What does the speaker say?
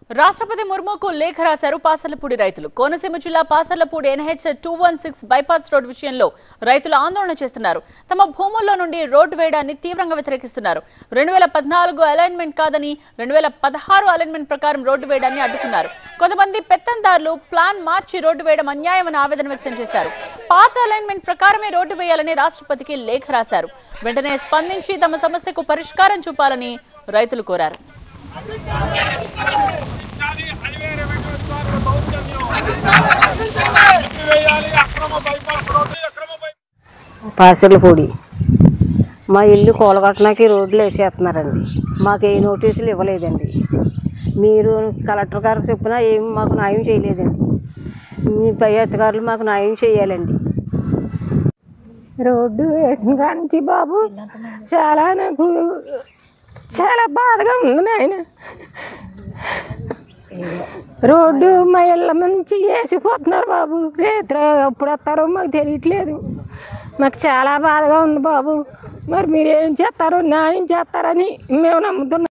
రాష్ట్రపతి ముర్ముకు లేఖ రాశారు పాసర్లపూడి రైతులు కోనసీమ జిల్లా Pasarlapudi NH two one six bypass road విషయంలో రైతులు ఆందోళన చేస్తున్నారు తమ భూముల్లో నుండి రోడ్డు వేయడాన్ని తీవ్రంగా వ్యతిరేకిస్తున్నారు రెండు వేల పద్నాలుగు అలైన్మెంట్ కాదని రెండు వేల పదహారు అలైన్మెంట్ ప్రకారం రోడ్డు వేయడాన్ని అడ్డుకున్నారు కొంతమంది పెత్తందారులు ప్లాన్ మార్చి రోడ్డు వేయడం అన్యాయమని ఆవేదన వ్యక్తం చేశారు పాత అలైన్మెంట్ ప్రకారమే రోడ్డు వేయాలని రాష్ట్రపతికి లేఖ రాశారు వెంటనే స్పందించి తమ సమస్యకు పరిష్కారం చూపాలని రైతులు కోరారు జాలి హైవే రెవెన్యూ అధికారుల దౌర్జన్యం వేయాలి అక్రమ బైపాస్ రోడ్డు అక్రమ బైపాస్ పాసిర్లపూడి మా ఇల్లు కూలగొట్టడానికి రోడ్లు వేసేస్తున్నారండి మాకు ఏ నోటీసులు ఇవ్వలేదండి మీరు కలెక్టర్ గారికి చెప్పినా ఏమి మాకు న్యాయం చేయలేదండి మీ పై అధికారులు మాకు న్యాయం చేయాలండి రోడ్డు వేసిన కాడ నుంచి బాబు చాలా నాకు చాలా బాధగా ఉంది నాయన రోడ్డు మా ఇళ్ళ నుంచి వేసిపోతున్నారు బాబు రేత్రి ఎప్పుడు వస్తారో మాకు తెలియట్లేదు మాకు చాలా బాధగా ఉంది బాబు మరి మీరు ఏం చేస్తారో న్యాయం చేస్తారని మేము నమ్ముతున్నాం